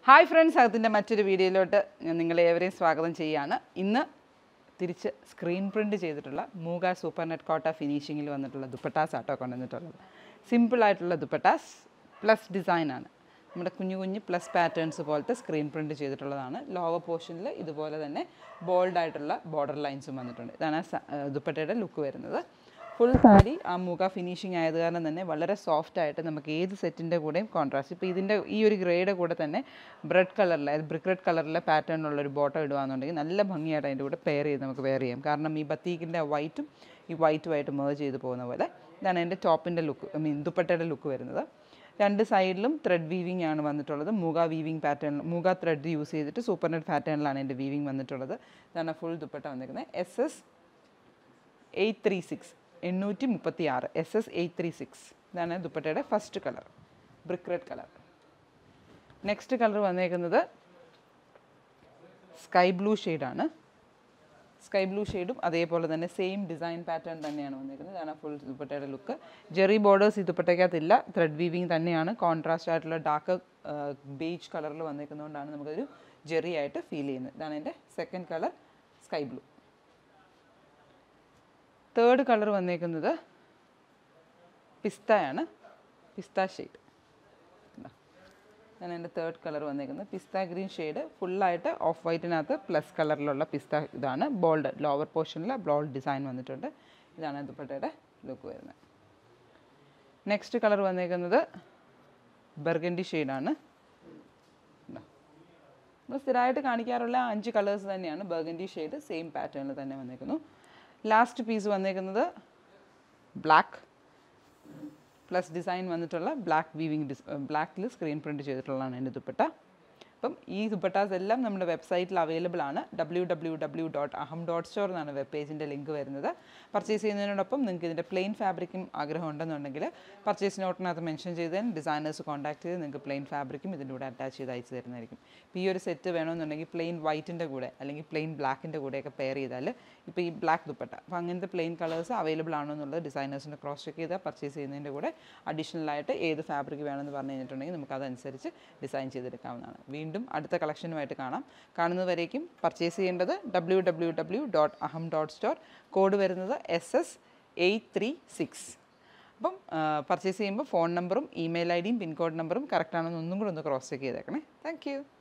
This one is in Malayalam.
ഹായ് ഫ്രണ്ട്സ് അകത്തിൻ്റെ മറ്റൊരു വീഡിയോയിലോട്ട് ഞാൻ നിങ്ങളെ ഏവരെയും സ്വാഗതം ചെയ്യുകയാണ് ഇന്ന് തിരിച്ച് സ്ക്രീൻ പ്രിൻറ്റ് ചെയ്തിട്ടുള്ള മൂഗ സൂപ്പർ നെറ്റ് കോട്ട ഫിനിഷിങ്ങിൽ വന്നിട്ടുള്ള ദുപ്പട്ടാസ് ആട്ടോ കൊണ്ടുവന്നിട്ടുള്ളത് സിമ്പിളായിട്ടുള്ള ദുപ്പട്ടാസ് പ്ലസ് ഡിസൈനാണ് നമ്മുടെ കുഞ്ഞു കുഞ്ഞു പ്ലസ് പാറ്റേൺസ് പോലത്തെ സ്ക്രീൻ പ്രിൻറ്റ് ചെയ്തിട്ടുള്ളതാണ് ലോവർ പോർഷനിൽ ഇതുപോലെ തന്നെ ബോൾഡായിട്ടുള്ള ബോർഡർ ലൈൻസും വന്നിട്ടുണ്ട് ഇതാണ് ആ സ- ആ ദുപ്പട്ടയുടെ ലുക്ക് വരുന്നത് ഫുൾ സാരി ആ മുഖ ഫിനിഷിംഗ് ആയത് കാരണം തന്നെ വളരെ സോഫ്റ്റ് ആയിട്ട് നമുക്ക് ഏത് സെറ്റിൻ്റെ കൂടെയും കോൺട്രാസ്റ്റ് ഇപ്പോൾ ഇതിൻ്റെ ഈ ഒരു ഗ്രേയുടെ കൂടെ തന്നെ ബ്രെഡ് കളറിലെ അതായത് ബ്രിക്ക് റെഡ് കളറിലെ പാറ്റേണിലുള്ള ഒരു ബോട്ടം ഇടുകയാണെന്നുണ്ടെങ്കിൽ നല്ല ഭംഗിയായിട്ട് അതിൻ്റെ കൂടെ പെയർ ചെയ്ത് നമുക്ക് വെയർ ചെയ്യാം കാരണം ഈ ബത്തീക്കിൻ്റെ വൈറ്റും ഈ വൈറ്റുമായിട്ട് മേർജ് ചെയ്ത് പോകുന്ന പോലെ ഇതാണ് എൻ്റെ ടോപ്പിൻ്റെ ലുക്ക് ഐ മീൻ ദുപ്പട്ടയുടെ ലുക്ക് വരുന്നത് രണ്ട് സൈഡിലും ത്രെഡ് വീവിംഗ് ആണ് വന്നിട്ടുള്ളത് muga weaving pattern muga thread use ചെയ്തിട്ട് സൂപ്പർ നെറ്റ് പാറ്റേണിലാണ് എൻ്റെ വീവിംഗ് വന്നിട്ടുള്ളത് ഇതാണ് ഫുൾ ദുപ്പട്ട വന്നിരിക്കുന്നത് S S eight three six എണ്ണൂറ്റി മുപ്പത്തി ആറ് S S eight three six ഇതാണ് ദുപ്പട്ടയുടെ first colour brick red colour next colour വന്നേക്കുന്നത് സ്കൈ ബ്ലൂ ഷെയ്ഡാണ് സ്കൈ ബ്ലൂ ഷെയ്ഡും അതേപോലെ തന്നെ സെയിം ഡിസൈൻ പാറ്റേൺ തന്നെയാണ് വന്നിരിക്കുന്നത് ഇതാണ് ഫുൾ ദുപ്പട്ടയുടെ ലുക്ക് ജെറി ബോർഡേഴ്സ് ഈ ദുപ്പട്ടയ്ക്കകത്തില്ല ത്രെഡ് വീവിങ് തന്നെയാണ് കോൺട്രാസ്റ്റ് ആയിട്ടുള്ള ഡാർക്ക് ബേജ് കളറിൽ വന്നിരിക്കുന്നതുകൊണ്ടാണ് നമുക്കൊരു ജെറി ആയിട്ട് ഫീൽ ചെയ്യുന്നത് ഇതാണ് എൻ്റെ second colour sky blue third colour വന്നേക്കുന്നത് പിസ്തയാണ് പിസ്ത ഷെയ്ഡ് ഞാൻ എൻ്റെ തേർഡ് കളർ വന്നേക്കുന്നത് പിസ്ത ഗ്രീൻ ഷെയ്ഡ് ഫുള്ളായിട്ട് ഓഫ് വൈറ്റിനകത്ത് പ്ലസ് കളറിലുള്ള പിസ്ത ഇതാണ് ബോൾഡ് ലോവർ പോർഷനിൽ ബോൾഡ് ഡിസൈൻ വന്നിട്ടുണ്ട് ഇതാണ് ദുപ്പട്ടയുടെ ലുക്ക് വരുന്നത് നെക്സ്റ്റ് കളർ വന്നേക്കുന്നത് ബർഗൻഡി ഷെയ്ഡാണ് നമ്മൾ സ്ഥിരമായിട്ട് കാണിക്കാറുള്ള അഞ്ച് കളേഴ്സ് തന്നെയാണ് ബർഗൻഡി ഷെയ്ഡ് സെയിം പാറ്റേണിൽ തന്നെ വന്നേക്കുന്നു ലാസ്റ്റ് പീസ് വന്നേക്കുന്നത് ബ്ലാക്ക് പ്ലസ് ഡിസൈൻ വന്നിട്ടുള്ള ബ്ലാക്ക് വീവിങ് ഡിസ് ബ്ലാക്കിൽ സ്ക്രീൻ പ്രിൻറ്റ് ചെയ്തിട്ടുള്ളതാണ് എൻ്റെ ദുപ്പട്ട അപ്പം ഈ ദുപ്പട്ടാസ് എല്ലാം നമ്മുടെ വെബ്സൈറ്റിൽ അവൈലബിൾ ആണ് W W W dot Aham dot store എന്നാണ് വെബ് പേജിൻ്റെ ലിങ്ക് വരുന്നത് പർച്ചേസ് ചെയ്യുന്നതിനോടൊപ്പം നിങ്ങൾക്ക് ഇതിൻ്റെ പ്ലെയിൻ ഫാബ്രിക്കും ആഗ്രഹം ഉണ്ടെന്നുണ്ടെങ്കിൽ പർച്ചേസ് നോട്ടിനകത്ത് മെൻഷൻ ചെയ്തതിന് ഡിസൈനേഴ്സ് കോൺടാക്ട് ചെയ്ത് നിങ്ങൾക്ക് പ്ലെയിൻ ഫാബ്രിക്കും ഇതിൻ്റെ കൂടെ അറ്റാച്ച് ചെയ്ത് അയച്ചു തരുന്നതായിരിക്കും ഇപ്പോൾ ഈ ഒരു സെറ്റ് വേണമെന്നുണ്ടെങ്കിൽ പ്ലെയിൻ വൈറ്റിൻ്റെ കൂടെ അല്ലെങ്കിൽ പ്ലെയിൻ ബ്ലാക്കിൻ്റെ കൂടെയൊക്കെ പെയർ ചെയ്താൽ ഇപ്പോൾ ഈ ബ്ലാക്ക് ദുപ്പട്ട അപ്പോൾ അങ്ങനത്തെ പ്ലെയിൻ കളേഴ്സ് അവൈലബിൾ ആണോ എന്നുള്ളത് ഡിസൈനേഴ്സിൻ്റെ ക്രോസ് ചെക്ക് ചെയ്താൽ പർച്ചേസ് ചെയ്യുന്നതിൻ്റെ കൂടെ അഡീഷണൽ ആയിട്ട് ഏത് ഫാബ്രിക് വേണമെന്ന് പറഞ്ഞു കഴിഞ്ഞിട്ടുണ്ടെങ്കിൽ നമുക്ക് അതനുസരിച്ച് ഡിസൈൻ ചെയ്തെടുക്കാവുന്നതാണ് വീണ്ടും അടുത്ത കളക്ഷനുമായിട്ട് കാണാം കാണുന്നവരേക്കും പർച്ചേസ് ചെയ്യേണ്ടത് W W W dot Aham dot store code വരുന്നത് S S eight three six അപ്പം പർച്ചേസ് ചെയ്യുമ്പോൾ ഫോൺ നമ്പറും ഇമെയിൽ ഐ ഡിയും പിൻകോഡ് നമ്പറും കറക്റ്റ് ആണെന്ന് ഒന്നും കൂടെ ഒന്ന് ക്രോസ് ചെക്ക് ചെയ്തേക്കണേ താങ്ക് യു